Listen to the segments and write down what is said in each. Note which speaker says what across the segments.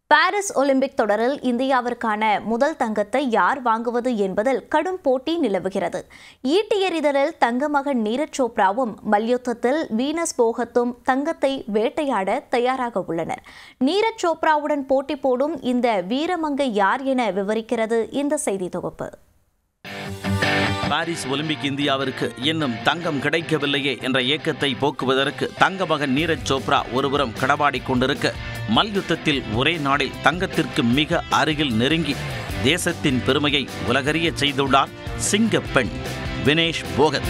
Speaker 1: Paris Olympic தொடரில் இந்தியாவிற்கான முதல் தங்கத்தை யார் வாங்குவது என்பதில் கடும் போட்டி நிலவுகிறது ஈட்டி எறிதலில் தங்கமகன் நீரஜ் சோப்ராவும் மல்யுத்தத்தில் வீனஸ் போகத்தும் தங்கத்தை வேட்டையாட தயாராக உள்ளனர் நீரஜ் சோப்ராவுடன் போட்டி போடும் இந்த வீரமங்கை யார் என விவரிக்கிறது இந்த செய்தி தொகுப்பு
Speaker 2: பாரிஸ் ஒலிம்பிக் இந்தியாவிற்கு இன்னும் தங்கம் கிடைக்கவில்லையே என்ற ஏக்கத்தை போக்குவதற்கு தங்க மகன் நீரஜ் சோப்ரா ஒருபுறம் கடவாடி கொண்டிருக்க மல்யுத்தத்தில் ஒரே நாளில் தங்கத்திற்கு மிக அருகில் நெருங்கி தேசத்தின் பெருமையை உலகறிய செய்துள்ளார் சிங்க பெண் வினேஷ் போகத்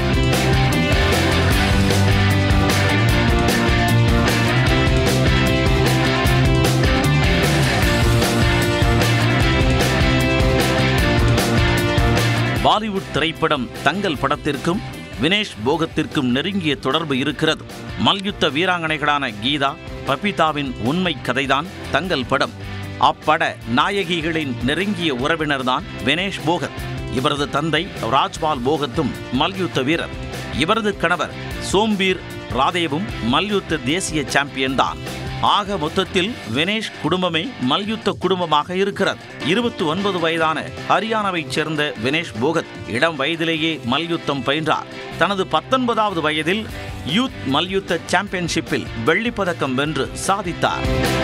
Speaker 2: பாலிவுட் திரைப்படம் தங்கல் படத்திற்கும் வினேஷ் போகத்திற்கும் நெருங்கிய தொடர்பு இருக்கிறது மல்யுத்த வீராங்கனைகளான கீதா பபிதாவின் உண்மை கதைதான் தங்கல் படம் அப்பட நாயகிகளின் நெருங்கிய உறவினர்தான் வினேஷ் போகத் இவரது தந்தை ராஜ்பால் போகத்தும் மல்யுத்த வீரர் இவரது கணவர் சோம்பீர் ராதேவும் மல்யுத்த தேசிய சாம்பியன் தான் ஆக மொத்தத்தில் வினேஷ் குடும்பமே மல்யுத்த குடும்பமாக இருக்கிறது இருபத்தி ஒன்பது வயதான ஹரியானாவைச் சேர்ந்த வினேஷ் போகத் இளம் வயதிலேயே மல்யுத்தம் பயின்றார் தனது பத்தொன்பதாவது வயதில் யூத் மல்யுத்த சாம்பியன்ஷிப்பில் வெள்ளிப் பதக்கம் வென்று சாதித்தார்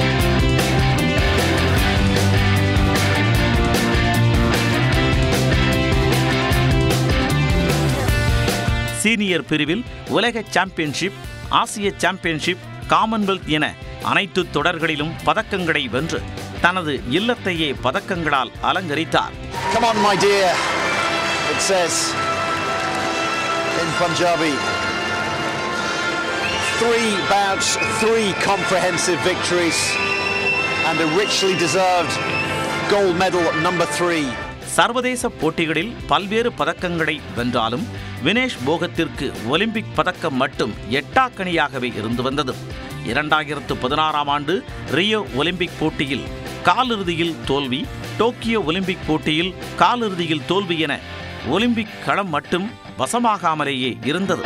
Speaker 2: சீனியர் பிரிவில் உலக சாம்பியன்ஷிப் ஆசிய சாம்பியன்ஷிப் காமன்வெல்த் என அனைத்து தொடர்களிலும் பதக்கங்களை வென்று தனது இல்லத்தையே பதக்கங்களால் அலங்கரித்தார்
Speaker 3: Come on, my dear, it says in Punjabi. Three bouts, three comprehensive victories, and a richly deserved gold medal at number three.
Speaker 2: சர்வதேச போட்டிகளில் பல்வேறு பதக்கங்களை வென்றாலும் வினேஷ் போகத்திற்கு ஒலிம்பிக் பதக்கம் மட்டும் எட்டாக்கணியாகவே இருந்து வந்தது இரண்டாயிரத்து பதினாறாம் ஆண்டு ரியோ ஒலிம்பிக் போட்டியில் காலிறுதியில் தோல்வி டோக்கியோ ஒலிம்பிக் போட்டியில் காலிறுதியில் தோல்வி என ஒலிம்பிக் களம் மட்டும் வசமாகாமலேயே இருந்தது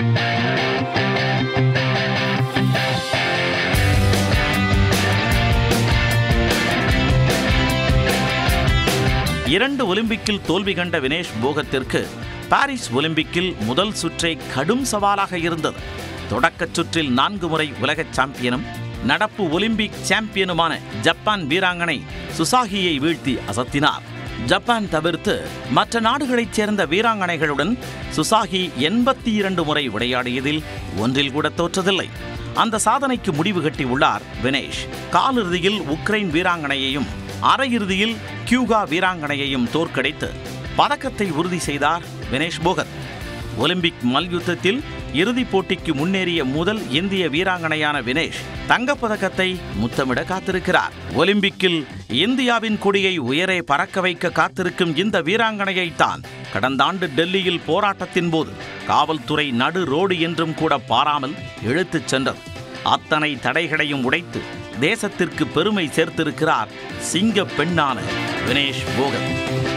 Speaker 2: இரண்டு ஒலிம்பிக்கில் தோல்வி கண்ட வினேஷ் போகத்திற்கு பாரிஸ் ஒலிம்பிக்கில் முதல் சுற்றே கடும் சவாலாக இருந்தது தொடக்கச் சுற்றில் நான்கு முறை உலக சாம்பியனும் நடப்பு ஒலிம்பிக் சாம்பியனுமான ஜப்பான் வீராங்கனை சுசாகியை வீழ்த்தி அசத்தினார் ஜப்பான் தவிர்த்து மற்ற நாடுகளைச் சேர்ந்த வீராங்கனைகளுடன் சுசாகி எண்பத்தி இரண்டு முறை விளையாடியதில் ஒன்றில் கூட தோற்றதில்லை அந்த சாதனைக்கு முடிவு கட்டியுள்ளார் வினேஷ் காலிறுதியில் உக்ரைன் வீராங்கனையையும் அரையிறுதியில் கியூகா வீராங்கனையையும் தோற்கடித்து பதக்கத்தை உறுதி செய்தார் வினேஷ் போகத் ஒலிம்பிக் மல்யுத்தத்தில் இறுதிப் போட்டிக்கு முன்னேறிய முதல் இந்திய வீராங்கனையான வினேஷ் தங்கப்பதக்கத்தை முத்தமிட காத்திருக்கிறார் ஒலிம்பிக்கில் இந்தியாவின் கொடியை உயரே பறக்க வைக்க காத்திருக்கும் இந்த வீராங்கனையைத்தான் கடந்த ஆண்டு டெல்லியில் போராட்டத்தின் போது காவல்துறை நடு ரோடு என்றும் கூட பாராமல் இழுத்துச் சென்றது அத்தனை தடைகளையும் உடைத்து தேசத்திற்கு பெருமை சேர்த்திருக்கிறார் சிங்க பெண்ணான வினேஷ் போகத்